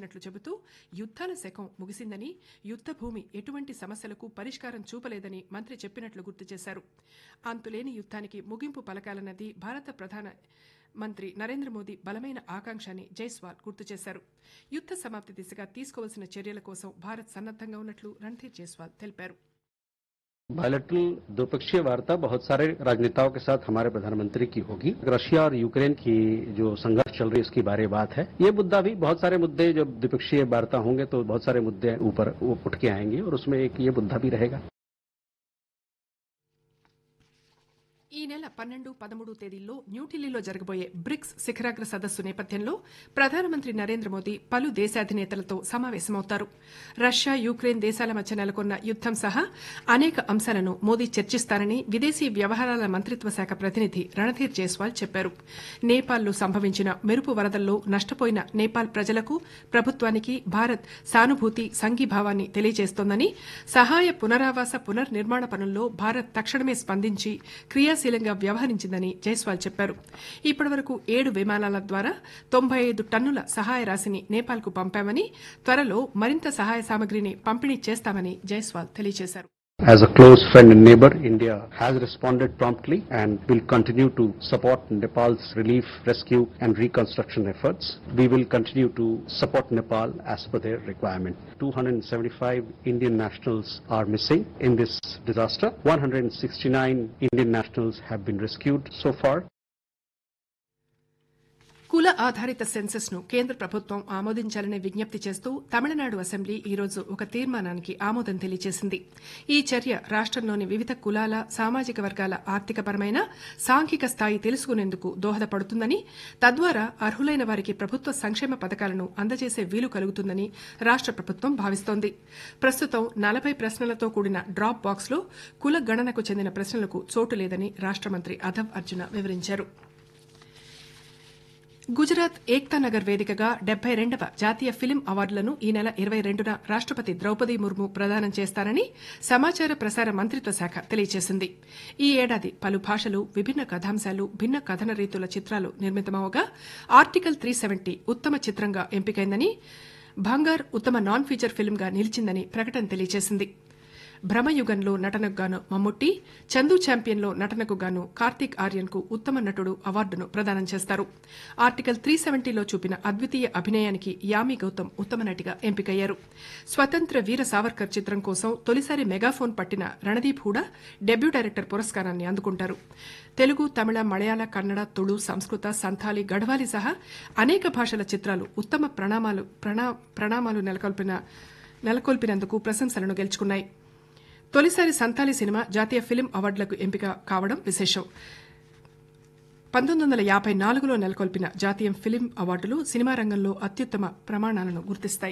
చేసినట్లు చెబుతూ యుద్దాల శకం ముగిసిందని యుద్ద భూమి ఎటువంటి సమస్యలకు పరిష్కారం చూపలేదని మంత్రి చెప్పినట్లు గుర్తు చేశారు అంతులేని యుద్దానికి ముగింపు పలకాలన్నది భారత ప్రధాన మంత్రి నరేంద్ర మోదీ బలమైన ఆకాంక్ష అని జైస్వాల్ గుర్తు చేశారు యుద్ద సమాప్తి దిశగా తీసుకోవాల్సిన చర్యల కోసం భారత్ సన్నద్దంగా ఉన్నట్లు రణ్ధీర్ జైస్వాల్ తెలిపారు बायलेटरल द्विपक्षीय वार्ता बहुत सारे राजनेताओं के साथ हमारे प्रधानमंत्री की होगी रशिया और यूक्रेन की जो संघर्ष चल रही है उसकी बारे बात है ये मुद्दा भी बहुत सारे मुद्दे जब द्विपक्षीय वार्ता होंगे तो बहुत सारे मुद्दे ऊपर उठ के आएंगे और उसमें एक ये मुद्दा भी रहेगा ఈ నెల పన్నెండు పదమూడు తేదీల్లో న్యూఢిల్లీలో జరగబోయే బ్రిక్స్ శిఖరాగ్ర సదస్సు నేపథ్యంలో ప్రధానమంత్రి నరేంద్ర మోదీ పలు దేశాధినేతలతో సమావేశమవుతారు రష్యా యుక్రెయిన్ దేశాల మధ్య నెలకొన్న యుద్దం సహా అనేక అంశాలను మోదీ చర్చిస్తారని విదేశీ వ్యవహారాల మంత్రిత్వ శాఖ ప్రతినిధి రణధీర్ జైస్వాల్ చెప్పారు నేపాల్లో సంభవించిన మెరుపు వరదల్లో నష్టపోయిన నేపాల్ ప్రజలకు ప్రభుత్వానికి భారత్ సానుభూతి సంఘీభావాన్ని తెలియజేస్తోందని సహాయ పునరావాస పునర్నిర్మాణ పనుల్లో భారత్ తక్షణమే స్పందించి క్రియాశీలంగా వ్యవహరించిందని జైస్వాల్ చెప్పారు ఇప్పటివరకు ఏడు విమానాల ద్వారా తొంభై ఐదు టన్నుల సహాయ రాశిని నేపాల్కు పంపామని త్వరలో మరింత సహాయ సామగ్రిని పంపిణీ చేస్తామని జైస్వాల్ తెలియజేశారు As a close friend and neighbor, India has responded promptly and will continue to support Nepal's relief, rescue and reconstruction efforts. We will continue to support Nepal as per their requirement. 275 Indian nationals are missing in this disaster. 169 Indian nationals have been rescued so far. కుల ఆధారిత senses ను కేంద్ర ప్రభుత్వం ఆమోదించాలని విజ్ఞప్తి చేస్తూ Tamil Nadu assembly ఈ రోజు ఒక తీర్మానానికి ఆమోదం తెలియజేసింది ఈ చర్య రాష్టంలోని వివిధ కులాల సామాజిక వర్గాల ఆర్థికపరమైన సాంఘిక స్థాయి తెలుసుకునేందుకు దోహదపడుతుందని తద్వారా అర్హులైన వారికి ప్రభుత్వ సంక్షేమ పథకాలను అందజేసే వీలు కలుగుతుందని రాష్ట ప్రభుత్వం భావిస్తోంది ప్రస్తుతం నలభై ప్రశ్నలతో కూడిన డ్రాప్ బాక్స్ లో కుల గణనకు చెందిన ప్రశ్నలకు చోటు లేదని రాష్ట మంత్రి అధవ్ అర్జున వివరించారు గుజరాత్ ఏక్తా నగర్ వేదికగా డెబ్బై రెండవ జాతీయ ఫిలిం అవార్డులను ఈ నెల ఇరవై రెండున రాష్టపతి ద్రౌపది ముర్ము ప్రదానం చేస్తారని సమాచార ప్రసార మంత్రిత్వ శాఖ తెలియజేసింది ఈ ఏడాది పలు భాషలు విభిన్న కథాంశాలు భిన్న కథన రీతుల చిత్రాలు నిర్మితమవగా ఆర్టికల్ త్రీ సెవెంటీ ఉత్తమ చిత్రంగా ఎంపికైందని భంగార్ ఉత్తమ నాన్ ఫీచర్ ఫిల్మ్గా నిలిచిందని ప్రకటన తెలియజేసింది భ్రమయుగంలో నటనకు గాను మమ్ముట్టి చందు ఛాంపియన్లో నటనకు గాను కార్తీక్ ఆర్యన్ కు ఉత్తమ నటుడు అవార్డును ప్రదానం చేస్తారు ఆర్టికల్ త్రీ సెవెంటీలో చూపిన అద్వితీయ అభినయానికి యామి గౌతమ్ ఉత్తమ నటిగా ఎంపికయ్యారు స్వతంత్ర వీర సావర్కర్ చిత్రం కోసం తొలిసారి మెగాఫోన్ పట్టిన రణదీప్ హూడా డెబ్యూ డైరెక్టర్ పురస్కారాన్ని అందుకుంటారు తెలుగు తమిళ మలయాళ కన్నడ తుళు సంస్కృత సంథాలి గఢవాలి సహా అనేక భాషల చిత్రాలు ఉత్తమ ప్రణామాలు ప్రణామాలు నెలకొల్పిన నెలకొల్పినందుకు ప్రశంసలను గెలుచుకున్నాయి తొలిసారి సంతాలి సినిమా జాతీయ ఫిలిం అవార్డులకు ఎంపిక కావడం విశేషం పంతొమ్మిది వందల యాభై నాలుగులో నెలకొల్పిన జాతీయ ఫిలిం అవార్డులు సినిమా రంగంలో అత్యుత్తమ ప్రమాణాలను గుర్తిస్తాయి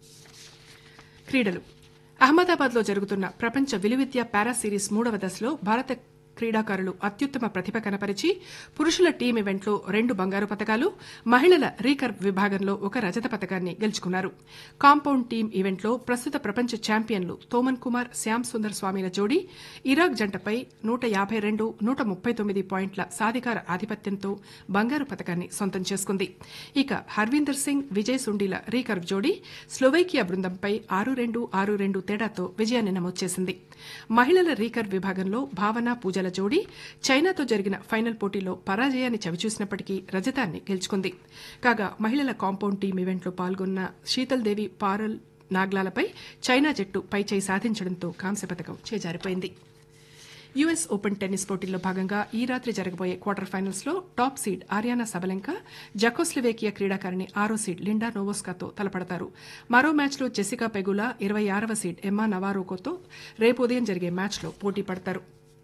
క్రీడలు అహ్మదాబాద్లో జరుగుతున్న ప్రపంచ విలువిద్య పారా సిరీస్ మూడవ దశలో భారత క్రీడాకారులు అత్యుత్తమ ప్రతిభ కనపరిచి పురుషుల టీం ఈవెంట్లో రెండు బంగారు పతకాలు మహిళల రీకర్వ్ విభాగంలో ఒక రజత పతకాన్ని గెలుచుకున్నారు కాంపౌండ్ టీం ఈవెంట్లో ప్రస్తుత ప్రపంచ ఛాంపియన్లు తోమన్ కుమార్ శ్యామ్ సుందర్ స్వామిల జోడీ ఇరాక్ జంటపై నూట యాభై రెండు నూట ముప్పై తొమ్మిది పాయింట్ల సాధికార ఆధిపత్యంతో బంగారు పతకాన్ని సొంతం చేసుకుంది ఇక హర్వీందర్ సింగ్ విజయ్ సుండీల రీకర్వ్ జోడీ స్లోవేకియా బృందంపై ఆరు రెండు ఆరు రెండు తేడాతో విజయాన్ని నమోదు చేసింది మహిళల రీకర్వ్ విభాగంలో భావన పూజల జోడీ చైనాతో జరిగిన ఫైనల్ పోటీలో పరాజయాన్ని చవిచూసినప్పటికీ రజతాన్ని గెలుచుకుంది కాగా మహిళల కాంపౌండ్ టీం ఈవెంట్లో పాల్గొన్న శీతల్ దేవి పారల్ నాగ్లాలపై చైనా జట్టు పైచేయి సాధించడంతో కాంస్య పథకం చేజారిపోయింది యుఎస్ ఓపెన్ టెన్నిస్ పోటీల్లో భాగంగా ఈ రాత్రి జరగబోయే క్వార్టర్ ఫైనల్స్ లో top seed Aryna Sabalenka Czechoslovakia క్రీడాకారిణి ఆరో సీడ్ లిండా నోవోస్కాతో తలపడతారు మరో మ్యాచ్లో జెసికా పెగులా ఇరవై ఆరవ సీడ్ ఎమ్మా నవారోకోతో రేపు ఉదయం జరిగే మ్యాచ్లో పోటీ పడతారు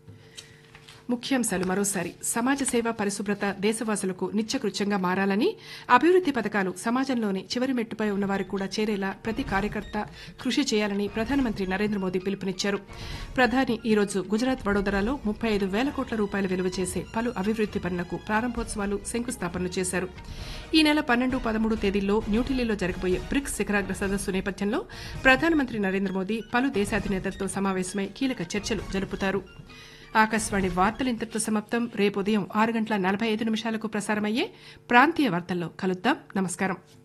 ముఖ్యాంశాలు మరోసారి సమాజ సేవ పరిశుభ్రత దేశవాసులకు నిత్యకృత్యంగా మారాలని అభివృద్ది పథకాలు సమాజంలోని చివరి మెట్టుపై ఉన్నవారికి కూడా చేరేలా ప్రతి కార్యకర్త కృషి చేయాలని ప్రధానమంత్రి నరేంద్ర మోదీ పిలుపునిచ్చారు ప్రధాని ఈ రోజు గుజరాత్ వడోదరాలో ముప్పై ఐదు వేల కోట్ల రూపాయలు విలువ చేసే పలు అభివృద్ది పనులకు ప్రారంభోత్సవాలు శంకుస్థాపనలు చేశారు ఈ నెల పన్నెండు పదమూడు తేదీల్లో న్యూఢిల్లీలో జరగబోయే బ్రిక్స్ శిఖరాగ్ర సదస్సు నేపథ్యంలో ప్రధానమంత్రి నరేంద్ర మోదీ పలు దేశాధినేతలతో సమావేశమై కీలక చర్చలు జరుపుతారు ఆకాశవాణి వార్తలు ఇంతటితో సమాప్తం రేపు ఉదయం ఆరు గంటల నలభై ఐదు నిమిషాలకు ప్రసారమయ్యే ప్రాంతీయ వార్తల్లో కలుద్దాం నమస్కారం